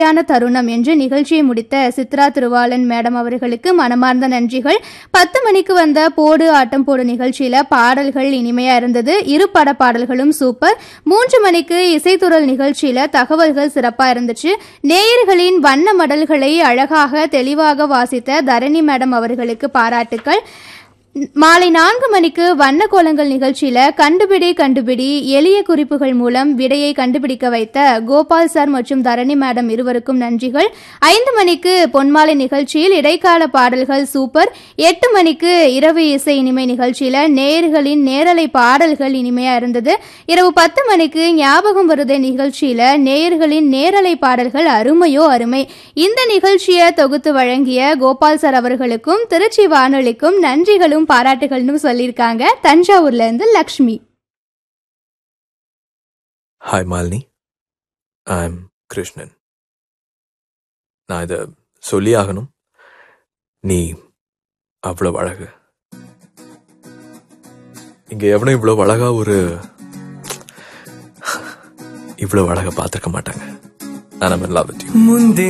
யான தருணம் என்று நிகழ்ச்சியை முடித்த சித்ரா திருவாளன் மேடம் அவர்களுக்கு மனமார்ந்த நன்றிகள் பத்து மணிக்கு வந்த போடு ஆட்டம் போடு நிகழ்ச்சியில பாடல்கள் இனிமையா இருந்தது இரு பட பாடல்களும் சூப்பர் மூன்று மணிக்கு இசைத்துறல் நிகழ்ச்சியில தகவல்கள் சிறப்பா இருந்துச்சு நேயர்களின் வண்ண மடல்களை அழகாக தெளிவாக வாசித்த தரணி மேடம் அவர்களுக்கு பாராட்டுக்கள் மாலை நான்கு மணிக்கு வண்ண கோலங்கள் நிகழ்ச்சியில கண்டுபிடி கண்டுபிடி எளிய குறிப்புகள் மூலம் விடையை கண்டுபிடிக்க வைத்த கோபால் சார் மற்றும் தரணி மேடம் இருவருக்கும் நன்றிகள் ஐந்து மணிக்கு பொன்மாலை நிகழ்ச்சியில் இடைக்கால பாடல்கள் சூப்பர் எட்டு மணிக்கு இரவு இசை இனிமை நிகழ்ச்சியில நேயர்களின் நேரலை பாடல்கள் இனிமையா இருந்தது இரவு பத்து மணிக்கு ஞாபகம் வருதே நிகழ்ச்சியில நேயர்களின் நேரலை பாடல்கள் அருமையோ அருமை இந்த நிகழ்ச்சியை தொகுத்து வழங்கிய கோபால் சார் அவர்களுக்கும் திருச்சி வானொலிக்கும் நன்றிகளும் பாராட்டுகள்னு சொல்லியிருக்காங்க தஞ்சாவூர்ல இருந்து Lakshmi hi Malini I am Krishnan நான் இதை சொல்லி ஆகணும் நீ அவ்வளவு அழகு இங்க எவனும் இவ்வளவு அழகா ஒரு இவ்வளவு அழகா பார்த்திருக்க மாட்டாங்க நான் லவ் வித் யூ ಮುಂದೆ